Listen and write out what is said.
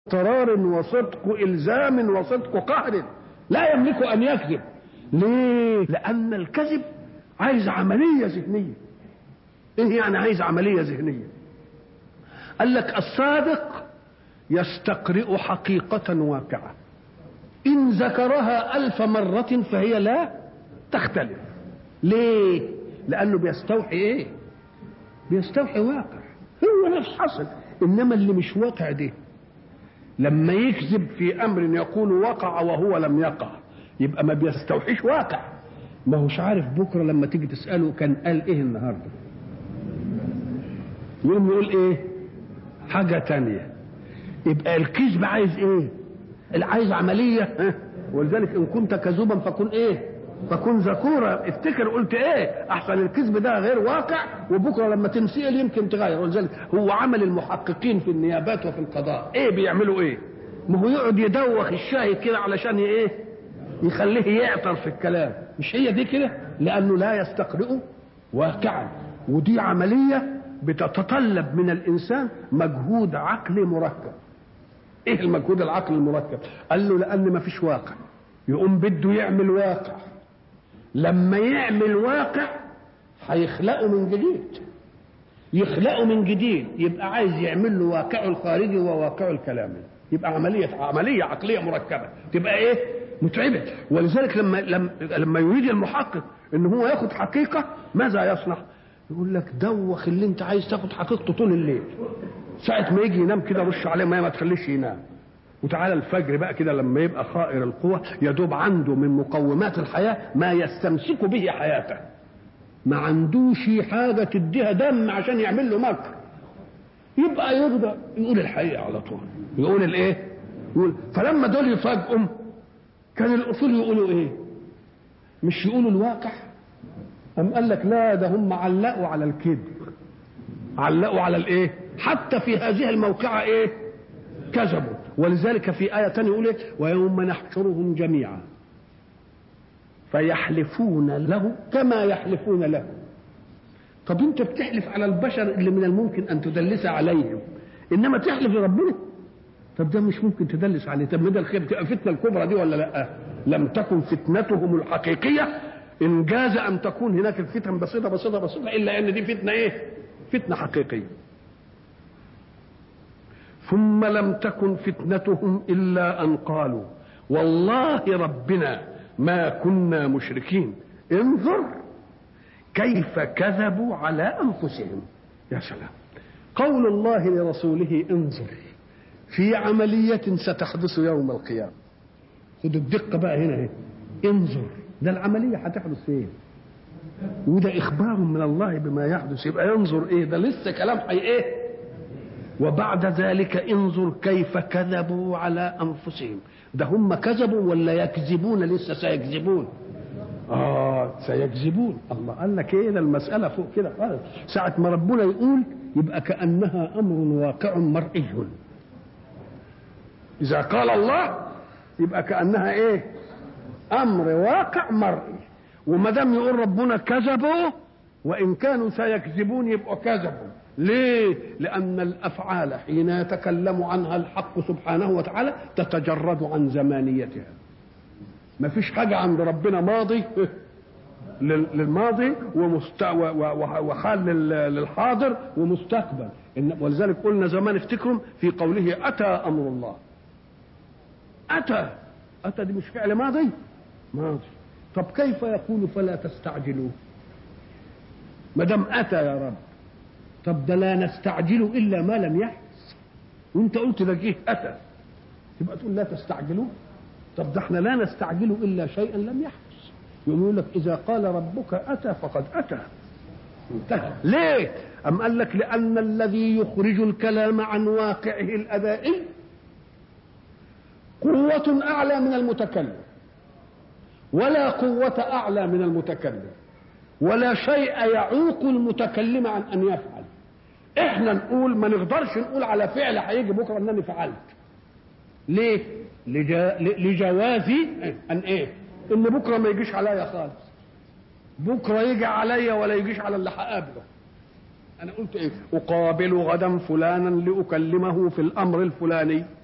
اضطرار وصدق الزام وصدق قهر لا يملك ان يكذب ليه لان الكذب عايز عمليه ذهنيه ايه يعني عايز عمليه ذهنيه قال لك الصادق يستقرئ حقيقه واقعه ان ذكرها الف مره فهي لا تختلف ليه لانه بيستوحي ايه بيستوحي واقع هو نفس حصل انما اللي مش واقع ده لما يكذب في امر يقول وقع وهو لم يقع يبقى ما بيستوحيش واقع ما هوش عارف بكره لما تيجي تساله كان قال ايه النهارده يقوم يقول ايه حاجه تانية يبقى الكذب عايز ايه عايز عمليه ها ولذلك ان كنت كذوبا فكن ايه فكن ذكورا افتكر قلت ايه احسن الكذب ده غير واقع وبكره لما تنسال يمكن تغير ولذلك هو عمل المحققين في النيابات وفي القضاء ايه بيعملوا ايه ما هو يقعد يدوخ الشاهد كده علشان ايه يخليه يعطر في الكلام مش هي دي كده لانه لا يستقرئ واقعا ودي عمليه بتتطلب من الانسان مجهود عقلي مركب ايه المجهود العقلي المركب قال له لان ما فيش واقع يقوم بده يعمل واقع لما يعمل واقع هيخلقه من جديد يخلقه من جديد يبقى عايز يعمل له واقعه الخارجي وواقعه الكلامي يبقى عمليه عمليه عقليه مركبه تبقى ايه متعبه ولذلك لما لما لما يريد المحقق ان هو ياخد حقيقه ماذا يصنع يقول لك دوخ اللي انت عايز تاخد حقيقته طول الليل ساعة ما يجي ينام كده رش عليه ميه ما تخليش ينام وتعالى الفجر بقى كده لما يبقى خائر القوة يدوب عنده من مقومات الحياة ما يستمسك به حياته ما عندوش حاجة تديها دم عشان يعمل له مكر يبقى يرضى يقول الحقيقة على طول يقول الايه يقول فلما دول يفاجئهم كان الاصول يقولوا ايه مش يقولوا الواقع أم قال لك لا ده هم علقوا على الكذب علقوا على الايه حتى في هذه الموقعة ايه كذبوا ولذلك في آية تانية يقول إيه؟ ويوم نحشرهم جميعا فيحلفون له كما يحلفون له طب انت بتحلف على البشر اللي من الممكن ان تدلس عليهم انما تحلف لربنا طب ده مش ممكن تدلس عليه طب ما ده الخير تبقى الفتنه الكبرى دي ولا لا لم تكن فتنتهم الحقيقيه ان جاز ان تكون هناك الفتن بسيطه بسيطه بسيطه الا ان دي فتنه ايه فتنه حقيقيه ثم لم تكن فتنتهم الا ان قالوا والله ربنا ما كنا مشركين انظر كيف كذبوا على انفسهم يا سلام قول الله لرسوله انظر في عملية ستحدث يوم القيامة خدوا الدقة بقى هنا اهي انظر ده العملية هتحدث فين وده إخبار من الله بما يحدث يبقى ينظر إيه ده لسه كلام حي إيه وبعد ذلك انظر كيف كذبوا على انفسهم ده هم كذبوا ولا يكذبون لسه سيكذبون اه سيكذبون الله قال لك ايه ده المساله فوق كده خالص ساعه ما ربنا يقول يبقى كانها امر واقع مرئي اذا قال الله يبقى كانها ايه امر واقع مرئي وما دام يقول ربنا كذبوا وان كانوا سيكذبون يبقوا كذبوا ليه؟ لأن الأفعال حين يتكلم عنها الحق سبحانه وتعالى تتجرد عن زمانيتها. ما فيش حاجة عند ربنا ماضي للماضي ومست... وحال للحاضر ومستقبل ولذلك قلنا زمان افتكروا في قوله أتى أمر الله. أتى أتى دي مش فعل ماضي؟ ماضي. طب كيف يقول فلا تستعجلوا؟ ما دام أتى يا رب طب ده لا نستعجل الا ما لم يحدث وانت قلت ده جه اتى تبقى تقول لا تستعجلوا طب ده احنا لا نستعجل الا شيئا لم يحدث يقوم يقول لك اذا قال ربك اتى فقد اتى انتهى ليه ام قال لك لان الذي يخرج الكلام عن واقعه الادائي قوة أعلى من المتكلم ولا قوة أعلى من المتكلم ولا شيء يعوق المتكلم عن أن يفعل احنا نقول ما نقدرش نقول على فعل هيجي بكره انني فعلت ليه لجا... لجوازي ان ايه ان بكره ما يجيش عليا خالص بكره يجي عليا ولا يجيش على اللي هقابله انا قلت ايه اقابل غدا فلانا لاكلمه في الامر الفلاني